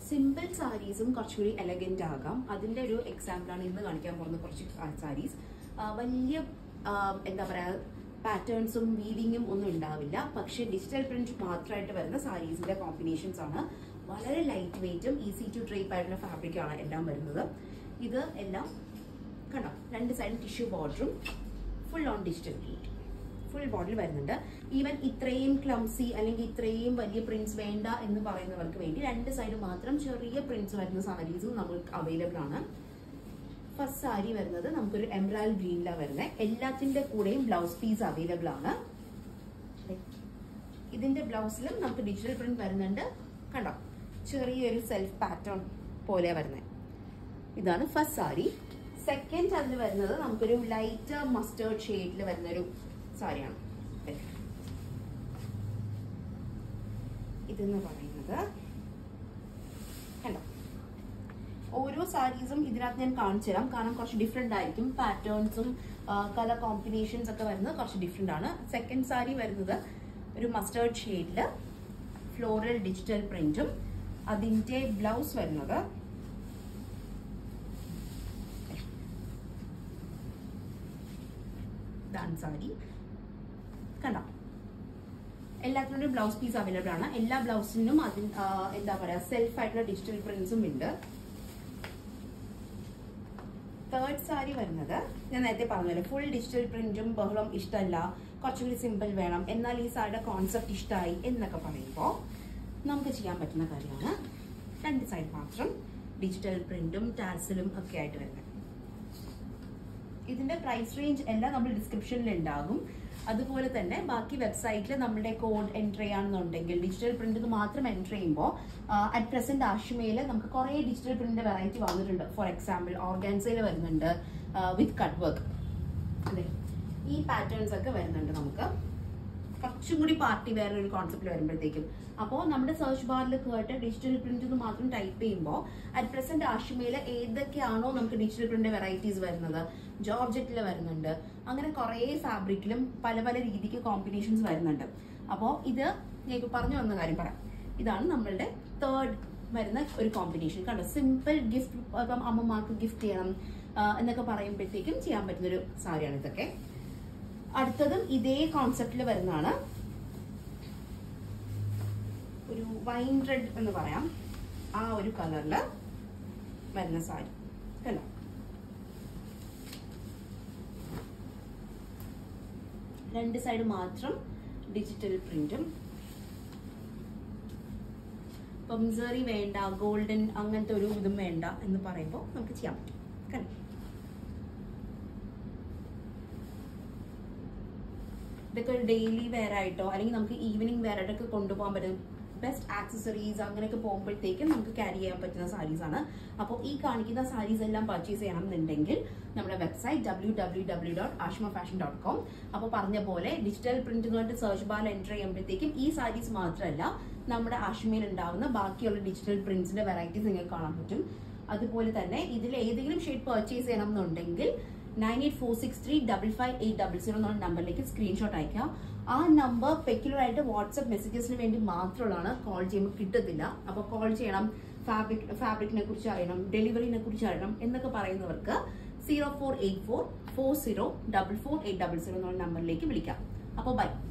Simple സാരീസും കുറച്ചുകൂടി elegant ആകാം അതിന്റെ ഒരു എക്സാമ്പിൾ ആണ് ഇന്ന് കാണിക്കാൻ പോകുന്ന കുറച്ച് സാരീസ് വലിയ ആ, എന്താ പറയാ പാറ്റേൺസും വീവിങ്ങും ഒന്നും ഉണ്ടാവില്ല പക്ഷെ ഡിജിറ്റൽ പ്രിന്റ് മാത്രമായിട്ട് വരുന്ന സാരീസിന്റെ കോമ്പിനേഷൻസ് ആണ് വളരെ ലൈറ്റ് വെയിറ്റും ഈസി ടു ഡ്രേപ്പ് ആയിട്ടുള്ള ഫാബ്രിക് ആണ് എല്ലാം വരുന്നത് ഇത് എല്ലാം കണ്ടോ രണ്ട് സൈഡും ടിഷ്യൂ ബോർഡറും full on digital print full bottle വരുന്നുണ്ട് ഈവൻ ഇത്രയും ക്ലംസി അല്ലെങ്കിൽ ഇത്രയും വലിയ പ്രിന്റ്സ് വേണ്ട എന്ന് പറയുന്നവർക്ക് വേണ്ടി രണ്ട് സൈഡ് മാത്രം ചെറിയ പ്രിന്റ്സ് വരുന്ന സാരീസും നമുക്ക് അവൈലബിൾ ആണ് ഫസ്റ്റ് സാരി വരുന്നത് നമുക്കൊരു എംബ്രാൽ ഗ്രീനിലാണ് വരുന്നത് എല്ലാത്തിന്റെ കൂടെയും ബ്ലൗസ് പീസ് അവൈലബിൾ ആണ് ദേ. ഇതിന്റെ ബ്ലൗസിലും നമുക്ക് ഡിജിറ്റൽ പ്രിന്റ് വരുന്നുണ്ട് കണ്ടോ ചെറിയൊരു സെൽഫ് പാറ്റേൺ പോലെ വരുന്നത് ഇതാണ് ഫസ്റ്റ് സാരി സെക്കൻഡ് അതിൽ വരുന്നത് നമുക്കൊരു ലൈറ്റ് മസ്റ്റേർഡ് ഷെയ്ഡിൽ വരുന്ന ഒരു സാരിയാണ് ദേ. ഇതെന്ന് പറയുന്നത് കണ്ടോ ഓരോ സാരീസും ഇതിനകത്ത് ഞാൻ കാണിച്ചു തരാം കാരണം കുറച്ച് ഡിഫറെന്റ് ആയിരിക്കും പാറ്റേൺസും കളർ കോമ്പിനേഷൻസ് ഒക്കെ വരുന്നത് കുറച്ച് ഡിഫറെന്റ് ആണ് സെക്കൻഡ് സാരി വരുന്നത് ഒരു മസ്റ്റേർഡ് ഷെയ്ഡില് ഫ്ലോറൽ ഡിജിറ്റൽ പ്രിന്റും അതിന്റെ ബ്ലൗസ് വരുന്നത് ഇതാണ് സാരി കണ്ടോ എല്ലാത്തിനും ബ്ലൗസ് പീസ് അവൈലബിൾ ആണ് എല്ലാ ബ്ലൗസിനും അതിന് ആ, എന്താ പറയാ സെൽഫ് ആയിട്ടുള്ള ഡിജിറ്റൽ പ്രിന്റ്സും ഉണ്ട് തേർഡ് സാരി വരുന്നത് ഞാൻ നേരത്തെ പറഞ്ഞല്ലോ ഫുൾ ഡിജിറ്റൽ പ്രിന്റും ബഹളം ഇഷ്ടമല്ല കുറച്ചുകൂടി സിമ്പിൾ വേണം എന്നാൽ ഈ സാരിയുടെ കോൺസെപ്റ്റ് ഇഷ്ടമായി എന്നൊക്കെ പറയുമ്പോൾ നമുക്ക് ചെയ്യാൻ പറ്റുന്ന കാര്യമാണ് രണ്ട് സൈഡ് മാത്രം ഡിജിറ്റൽ പ്രിന്റും ടാസിലും ഒക്കെ ആയിട്ട് വരുന്നത് ഇതിന്റെ പ്രൈസ് റേഞ്ച് എല്ലാം നമ്മൾ ഡിസ്ക്രിപ്ഷനിൽ ഉണ്ടാകും അതുപോലെ തന്നെ ബാക്കി വെബ്സൈറ്റിൽ നമ്മുടെ കോഡ് എൻറ്റർ ചെയ്യാണെന്നുണ്ടെങ്കിൽ ഡിജിറ്റൽ പ്രിന്റ് മാത്രം എൻറ്റർ ചെയ്യുമ്പോൾ അറ്റ് പ്രസന്റ് ആഷ്മയിൽ നമുക്ക് കുറേ ഡിജിറ്റൽ പ്രിന്റിന്റെ വെറൈറ്റി വന്നിട്ടുണ്ട് ഫോർ എക്സാമ്പിൾ ഓർഗാൻസയിൽ വരുന്നുണ്ട് വിത്ത് കട്ട് വർക്ക് അതെ ഈ പാറ്റേൺസ് ഒക്കെ വരുന്നുണ്ട് നമുക്ക് കുറച്ചും കൂടി പാർട്ടി വേറെ ഒരു കോൺസെപ്റ്റ് വരുമ്പോഴത്തേക്കും അപ്പോൾ നമ്മുടെ സെർച്ച് ബാറിൽ കേട്ട് ഡിജിറ്റൽ പ്രിന്റ് എന്ന് മാത്രം ടൈപ്പ് ചെയ്യുമ്പോൾ അറ്റ് പ്രസന്റ് ആഷിമയിൽ ഏതൊക്കെയാണോ നമുക്ക് ഡിജിറ്റൽ പ്രിന്റ് വെറൈറ്റീസ് വരുന്നത് ജോർജറ്റിൽ വരുന്നുണ്ട് അങ്ങനെ കുറേ ഫാബ്രിക്കിലും പല പല രീതിക്ക് കോമ്പിനേഷൻസ് വരുന്നുണ്ട് അപ്പോൾ ഇത് ഞാൻ ഇപ്പോൾ പറഞ്ഞു വന്ന കാര്യം പറയാം ഇതാണ് നമ്മളുടെ തേർഡ് വരുന്ന ഒരു കോമ്പിനേഷൻ കണ്ടോ സിമ്പിൾ ഗിഫ്റ്റ് ഇപ്പം അമ്മമാർക്ക് ഗിഫ്റ്റ് ചെയ്യണം ആ, എന്നൊക്കെ പറയുമ്പോഴത്തേക്കും ചെയ്യാൻ പറ്റുന്ന ഒരു സാരിയാണ് ഇതൊക്കെ അടുത്തതും ഇതേ കോൺസെപ്റ്റിൽ വരുന്നതാണ് ഒരു വൈൻ റെഡ് എന്ന് പറയാം ആ ഒരു കളറിൽ വരുന്ന സാരി കണ്ടോ രണ്ട് സൈഡ് മാത്രം ഡിജിറ്റൽ പ്രിന്റും ഇപ്പം സെറി വേണ്ട ഗോൾഡൻ അങ്ങനത്തെ ഒരു ഇതും വേണ്ട എന്ന് പറയുമ്പോൾ നമുക്ക് ചെയ്യാൻ പറ്റും കണ്ടോ ഇതൊക്കെ ഒരു ഡെയിലി വെയർ ആയിട്ടോ അല്ലെങ്കിൽ നമുക്ക് ഈവനിങ് വെയർ ആയിട്ടൊക്കെ കൊണ്ടുപോകാൻ പറ്റും ബെസ്റ്റ് ആക്സസറീസ് അങ്ങനെയൊക്കെ പോകുമ്പോഴത്തേക്കും നമുക്ക് ക്യാരി ചെയ്യാൻ പറ്റുന്ന സാരീസ് ആണ് അപ്പോൾ ഈ കാണിക്കുന്ന സാരീസ് എല്ലാം പർച്ചേസ് ചെയ്യണം എന്നുണ്ടെങ്കിൽ നമ്മുടെ website W W W dot Ashma fashion dot com അപ്പോൾ പറഞ്ഞ പോലെ ഡിജിറ്റൽ പ്രിന്റ് എന്ന് പറഞ്ഞിട്ട് സെർച്ച് ബാറിൽ എൻ്റർ ചെയ്യുമ്പോഴത്തേക്കും ഈ സാരീസ് മാത്രമല്ല നമ്മുടെ ആഷ്മയിൽ ഉണ്ടാവുന്ന ബാക്കിയുള്ള ഡിജിറ്റൽ പ്രിന്റ്സിന്റെ വെറൈറ്റീസ് നിങ്ങൾക്ക് കാണാൻ പറ്റും അതുപോലെ തന്നെ ഇതിൽ ഏതെങ്കിലും ഷെയ്ഡ് പർച്ചേസ് ചെയ്യണം എന്നുണ്ടെങ്കിൽ nine eight four six three double five eight double zero എന്നുള്ള നമ്പറിലേക്ക് സ്ക്രീൻഷോട്ട് അയക്കാം ആ നമ്പർ പെക്യുലർ ആയിട്ട് വാട്സ്ആപ്പ് മെസ്സേജസിന് വേണ്ടി മാത്രമുള്ളതാണ് കോൾ ചെയ്യുമ്പോൾ കിട്ടത്തില്ല അപ്പോൾ കോൾ ചെയ്യണം ഫാബ്രിക് ഫാബ്രിക്കിനെ കുറിച്ച് അറിയണം ഡെലിവറിനെ കുറിച്ച് അറിയണം എന്നൊക്കെ പറയുന്നവർക്ക് zero four eight four four zero double four eight double zero എന്നുള്ള നമ്പറിലേക്ക് വിളിക്കാം അപ്പോൾ ബൈ